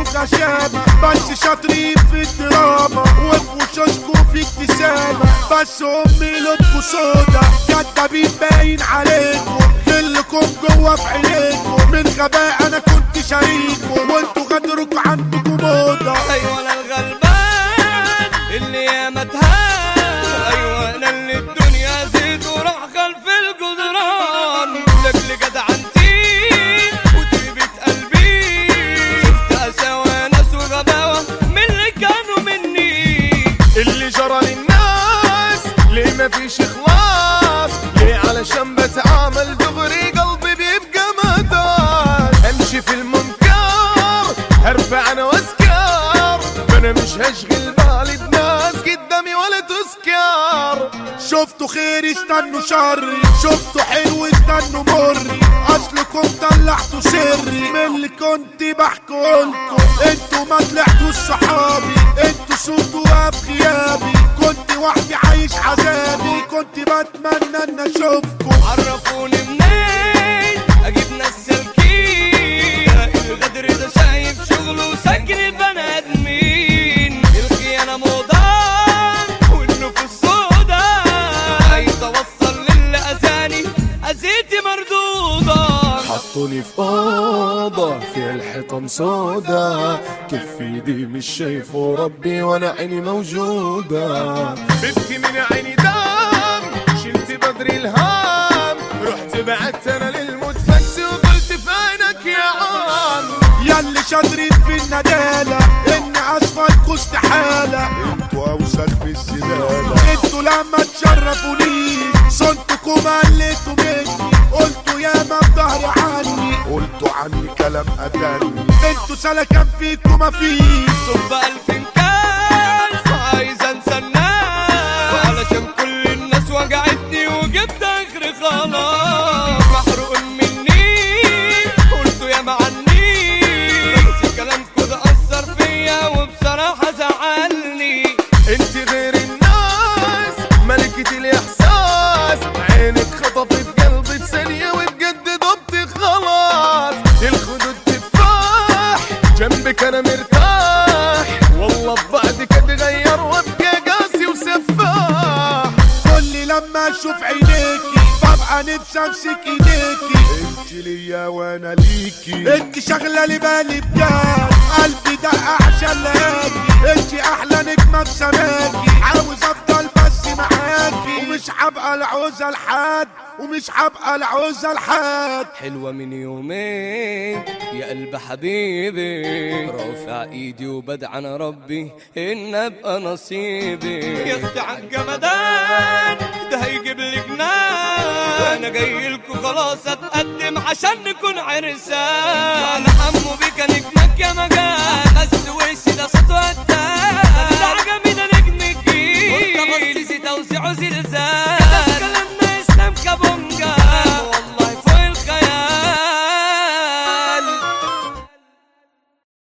غشامة بس شاطرين في الدراما وفي وشوشكوا في ابتسامة بس امي لونكوا سودا كدابين باين عليكم غلكم جوا في عينيكم من غباء انا كنت شريكم وانتوا غدركوا عندكم موضة ايوه انا الغلبان اللي ياما اتهان ايوه انا اللي الدنيا زيد وراح خلف الجدران لاجل جدعنتي وطيبة قلبي شفت قساوة ناس وغباوة من اللي كانوا مني اللي جرى للناس ليه ما فيش اخلاص ليه علشان بتعامل دغري قلبي بيبقى مدار امشي في المنكر هرفع انا واذكر انا مش هشغل بالي بناس قدامي ولا تذكر شفتوا خير استنوا شري شفتوا حلو استنوا مري اصلكم طلعتوا سري من اللي كنت بحكولكم انتوا ما طلعتوا صحابي انتوا صوتوا في غيابي كنت وحدي عايش عذابي كنت بتمنى ان اشوفكم عرفوني منين اجيب ناس سالكين الغدر ده شايف شغله وسجن البني ادمين الخيانه موضان والنفوس سودا عايز اوصل للي اذاني اذيتي مردوده حطوني في اوضه فيها الحيطان سودا كيف ايدي مش شايفه ربي وانا عيني موجوده ببكي من عيني دم شلت بدري الهام رحت بعدت انا للمتفكس وقلت في عينك يا عم ياللي شاطرين في الندالة ان اصفالكوا استحالة انتوا اوسخ بالزبالة انتوا لما تشرفونيش صنتكم قلتوا مني قلتوا يا ما بظهري عني قلتوا عني كلام قتلني انتوا سلكان فيكوا مفيش صب ألف كاس عايز انسى الناس وعلشان كل الناس وجعتني وجبت اخر خلاص محروق مني قلتوا يا معني بس كلامكوا ده اثر فيا وبصراحة زعلني انت غير الناس ملكة الاحساس عينك خطفت قلبي في ثانية وبجد ضبط خلاص الخدود تفاح جنبك انا مرتاح والله ببعدك اتغير وابقى قاسي وسفاح كل لما اشوف عينيكي ببقى نفسي امسك ايديكي انت ليا وانا ليكي انت شغله لي بالي بجد قلبي ده احسن لقاكي انت احلى نجمه في سماكي عاوز افضل بس معاكي ومش هبقى العوزه لحد ومش هبقى العوزه لحد حلوة من يومين يا قلب حبيبي رافع ايدي وبدعن ربي ان ابقى نصيبي يا اختي عالجمدان ده هيجيب لي جنان انا جاي لكم خلاص اتقدم عشان نكون عرسان انا حمو بيك نجمك يا مجال بس وشي ده صوت ودان ده عجبي ده نجم الجيل مصطفى السيسي توزيعه زلزال